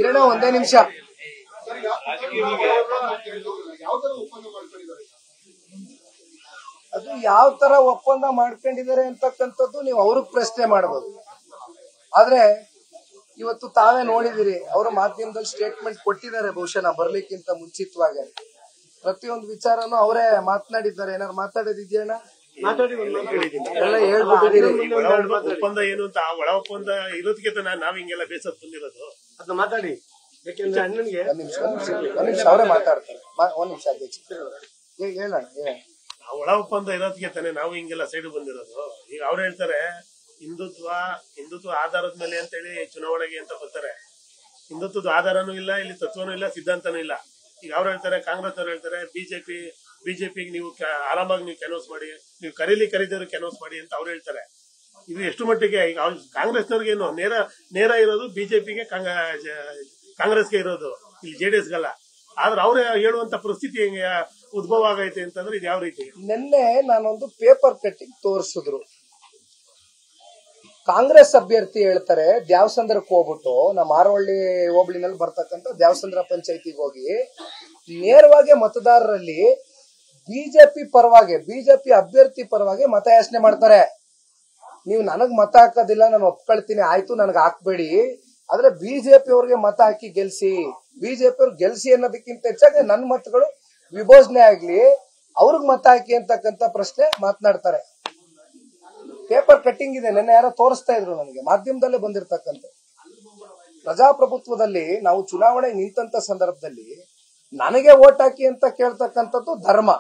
ಕಿರಣ ಒಂದೇ ನಿಮಿಷ ಅದು ಯಾವ ತರ ಒಪ್ಪಂದ ಮಾಡ್ಕೊಂಡಿದ್ದಾರೆ ಅಂತಕ್ಕಂಥದ್ದು ನೀವು ಅವ್ರಿಗೆ ಪ್ರಶ್ನೆ ಮಾಡಬಹುದು ಆದ್ರೆ ಇವತ್ತು ತಾವೇ ನೋಡಿದಿರಿ ಅವರ ಮಾಧ್ಯಮದಲ್ಲಿ ಸ್ಟೇಟ್ಮೆಂಟ್ ಕೊಟ್ಟಿದ್ದಾರೆ ಬಹುಶಃ ನಾ ಬರ್ಲಿಕ್ಕಿಂತ ಮುಂಚಿತವಾಗಿ ಪ್ರತಿಯೊಂದು ವಿಚಾರನೂ ಅವರೇ ಮಾತನಾಡಿದ್ದಾರೆ ಏನಾರು ಮಾತಾಡೋದಿದ್ಯಣ್ಣ ಎಲ್ಲ ಹೇಳ್ಬಿಟ್ಟಿದ್ದೀರಿ ಒಳ ಒಪ್ಪಂದ ಏನು ಅಂತ ಆ ಒಳ ಒಪ್ಪಂದ ಇರೋದಕ್ಕೆ ತಾನೇ ನಾವ್ ಹಿಂಗೆಲ್ಲ ಬೇಸತ್ ಬಂದಿರೋದು ಅದನ್ನ ಮಾತಾಡಿ ಯಾಕೆಂದ್ರೆ ಅಣ್ಣನ್ಗೆ ಒಂದ್ ನಿಮಿಷ ಒಂದ್ ನಿಮಿಷ ಒಂದ್ ನಿಮಿಷ ಅವರೇ ಮಾತಾಡ್ತಾರೆ ಮಾ- ಒಂದ್ ನಿಮಿಷ ಅಧ್ಯಕ್ಷ ಹೇ- ಹೇಳಣ್ಣ ಹೇಳ ಆ ಒಳ ಒಪ್ಪಂದ ಇರೋದಕ್ಕೆ ತಾನೇ ನಾವು ಹಿಂಗೆಲ್ಲ ಸೈಡ್ ಬಂದಿರೋದು ಈಗ ಅವ್ರು ಹೇಳ್ತಾರೆ ಹಿಂದುತ್ವ ಹಿಂದುತ್ವ ಆಧಾರದ ಮೇಲೆ ಅಂತೇಳಿ ಚುನಾವಣೆಗೆ ಅಂತ ಬರ್ತಾರೆ ಹಿಂದುತ್ವದ ಆಧಾರನೂ ಇಲ್ಲ ಇಲ್ಲಿ ತತ್ವನೂ ಇಲ್ಲ ಸಿದ್ಧಾಂತನೂ ಇಲ್ಲ ಈಗ ಅವ್ರು ಹೇಳ್ತಾರೆ ಕಾಂಗ್ರೆಸ್ ಅವ್ರು ಹೇಳ್ತಾರೆ ಬಿಜೆಪಿ ಬಿಜೆಪಿಗೆ ನೀವು ಕ- ಆರಾಮಾಗಿ ನೀವು ಕೆನೋಸ್ ಮಾಡಿ ನೀವು ಕರೀಲಿ ಕರೀದಿರೋ ಕೆನೋಸ್ ಮಾಡಿ ಅಂತ ಅವ್ರು ಹೇಳ್ತಾರೆ ಇದು ಎಷ್ಟು ಮಟ್ಟಿಗೆ ಈಗ ಅವ್ರು ಕಾಂಗ್ರೆಸ್ನವ್ರಿಗೆ ಏನು ನೇರ ನೇರ ಇರೋದು ಬಿಜೆಪಿಗೆ ಕಾಂಗ್ರೆಸ್ಗೆ ಇರೋದು ಇಲ್ಲಿ ಜೆಡಿಎಸ್ಗಲ್ಲ ಆದ್ರೆ ಅವ್ರೇ ಹೇಳುವಂತ ಪರಿಸ್ಥಿತಿ ಹೆಂಗೆ ಉದ್ಭವ ಆಗೈತೆ ಅಂತಂದ್ರೆ ಇದು ಯಾವ ರೀತಿ ನಿನ್ನೆ ನಾನೊಂದು ಪೇಪರ್ ಕಟ್ಟಿಂಗ್ ತೋರಿಸಿದ್ರು ಕಾಂಗ್ರೆಸ್ ಅಭ್ಯರ್ಥಿ ಹೇಳ್ತಾರೆ ದ್ಯಾವಸಂದ್ರಕ್ಕೆ ಹೋಗ್ಬಿಟ್ಟು ನಮ್ಮ ಆರವಳ್ಳಿ ಹೋಬಳಿನಲ್ಲಿ ಬರ್ತಕ್ಕಂಥ ದ್ಯಾವಸಂದ್ರ ಪಂಚಾಯತಿಗೆ ಹೋಗಿ ನೇರವಾಗಿ ಮತದಾರರಲ್ಲಿ ಬಿಜೆಪಿ ಪರವಾಗಿ ಬಿಜೆಪಿ ಅಭ್ಯರ್ಥಿ ಪರವಾಗಿ ಮತಯಾಚನೆ ಮಾಡ್ತಾರೆ ನೀವು ನನಗ್ ಮತ ಹಾಕೋದಿಲ್ಲ ನಾನು ಒಪ್ಕೊಳ್ತೀನಿ ಆಯ್ತು ನನಗೆ ಹಾಕ್ಬೇಡಿ ಆದ್ರೆ ಬಿಜೆಪಿ ಅವ್ರಿಗೆ ಮತ ಹಾಕಿ ಗೆಲ್ಸಿ ಬಿಜೆಪಿ ಅವ್ರಿಗೆ ಗೆಲ್ಸಿ ಅನ್ನೋದಕ್ಕಿಂತ ಹೆಚ್ಚಾಗಿ ನನ್ನ ಮತಗಳು ವಿಭೋಜನೆ ಆಗ್ಲಿ ಅವ್ರಿಗೆ ಮತ ಹಾಕಿ ಅಂತಕ್ಕಂತ ಪ್ರಶ್ನೆ ಮಾತನಾಡ್ತಾರೆ ಪೇಪರ್ ಕಟ್ಟಿಂಗ್ ಇದೆ ನೆನ್ನೆ ಯಾರೋ ತೋರಿಸ್ತಾ ಇದ್ರು ನನಗೆ ಮಾಧ್ಯಮದಲ್ಲೇ ಬಂದಿರ್ತಕ್ಕಂಥ ಪ್ರಜಾಪ್ರಭುತ್ವದಲ್ಲಿ ನಾವು ಚುನಾವಣೆ ನಿಂತಂತ ಸಂದರ್ಭದಲ್ಲಿ ನನಗೆ ಓಟ್ ಹಾಕಿ ಅಂತ ಕೇಳ್ತಕ್ಕಂಥದ್ದು ಧರ್ಮ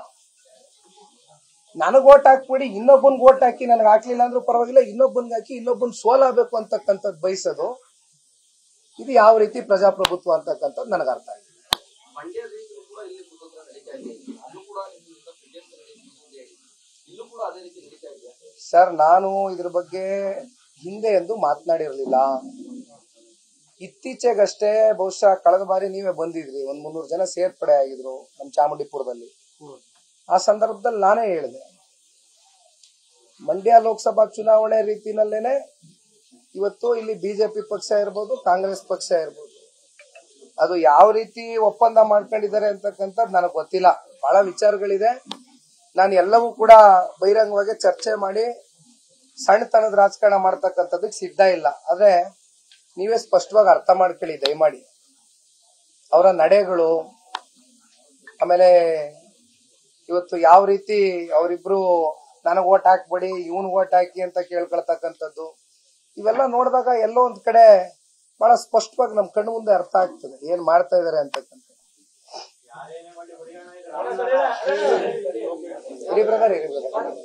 ನನಗ್ ಓಟ್ ಹಾಕ್ಬಿಡಿ ಇನ್ನೊಬ್ಬನ್ಗೆ ಓಟ್ ಹಾಕಿ ನನಗೆ ಹಾಕ್ಲಿಲ್ಲ ಅಂದ್ರೂ ಪರವಾಗಿಲ್ಲ ಇನ್ನೊಬ್ಬನ್ಗೆ ಹಾಕಿ ಇನ್ನೊಬ್ಬನ್ ಸೋಲಾಗಬೇಕು ಅಂತಕ್ಕಂಥದ್ದು ಬಯಸೋದು ಇದು ಯಾವ ರೀತಿ ಪ್ರಜಾಪ್ರಭುತ್ವ ಅಂತಕ್ಕಂಥದ್ದು ನನಗೆ ಅರ್ಥ ಆಗಿದೆ ಮಂಡ್ಯ ರೀತಿಯಲ್ಲೂ ಕೂಡ ಇಲ್ಲಿ ಕುತಂತ್ರ ನಡೀತಾ ಇದೆ ಅಲ್ಲೂ ಕೂಡ ನಿಮ್ಮಿಂದ ಪ್ರಿವಿಯಸ್ ಮುಂದೆ ಹೇಳಿ ಇಲ್ಲೂ ಕೂಡ ಅದೇ ರೀತಿ ನಡೀತಾ ಇದೆಯಾ ಸರ್ ನಾನು ಇದ್ರ ಬಗ್ಗೆ ಹಿಂದೆ ಎಂದು ಮಾತನಾಡಿರಲಿಲ್ಲ ಇತ್ತೀಚೆಗಷ್ಟೇ ಬಹುಶಃ ಕಳೆದ ಬಾರಿ ನೀವೇ ಬಂದಿದ್ರಿ ಒಂದ್ ಮುನ್ನೂರು ಜನ ಸೇರ್ಪಡೆ ಆಗಿದ್ರು ನಮ್ಮ ಚಾಮುಂಡಿಪುರದಲ್ಲಿ ಆ ಸಂದರ್ಭದಲ್ಲಿ ನಾನೇ ಹೇಳಿದೆ ಮಂಡ್ಯ ಲೋಕಸಭಾ ಚುನಾವಣೆ ರೀತಿನಲ್ಲೇನೆ ಇವತ್ತು ಇಲ್ಲಿ ಬಿಜೆಪಿ ಪಕ್ಷ ಇರ್ಬೋದು ಕಾಂಗ್ರೆಸ್ ಪಕ್ಷ ಇರ್ಬೋದು ಅದು ಯಾವ ರೀತಿ ಒಪ್ಪಂದ ಮಾಡ್ಕೊಂಡಿದ್ದಾರೆ ಅಂತಕ್ಕಂಥದ್ದು ನನಗೆ ಗೊತ್ತಿಲ್ಲ ಬಹಳ ವಿಚಾರಗಳಿದೆ ನಾನು ಎಲ್ಲವೂ ಕೂಡ ಬಹಿರಂಗವಾಗಿ ಚರ್ಚೆ ಮಾಡಿ ಸಣ್ಣತನದ ರಾಜಕಾರಣ ಮಾಡ್ತಕ್ಕಂಥದ್ದಕ್ಕೆ ಸಿದ್ಧ ಇಲ್ಲ ಆದ್ರೆ ನೀವೇ ಸ್ಪಷ್ಟವಾಗಿ ಅರ್ಥ ಮಾಡ್ಕೊಳ್ಳಿ ದಯಮಾಡಿ ಅವರ ನಡೆಗಳು ಆಮೇಲೆ ಇವತ್ತು ಯಾವ ರೀತಿ ಅವರಿಬ್ರು ನನಗ್ ಓಟ್ ಹಾಕ್ಬೇಡಿ ಇವನ್ ಓಟ್ ಹಾಕಿ ಅಂತ ಕೇಳ್ಕೊಳ್ತಕ್ಕಂಥದ್ದು ಇವೆಲ್ಲ ನೋಡಿದಾಗ ಎಲ್ಲೋ ಒಂದ್ ಕಡೆ ಬಹಳ ಸ್ಪಷ್ಟವಾಗಿ ನಮ್ ಕಣ್ಣು ಮುಂದೆ ಅರ್ಥ ಆಗ್ತದೆ ಏನ್ ಮಾಡ್ತಾ ಇದಾರೆ ಅಂತಕ್ಕಂಥ ಇರಿ ಬ್ರದರ್ ಇರಿ ಬ್ರದರ್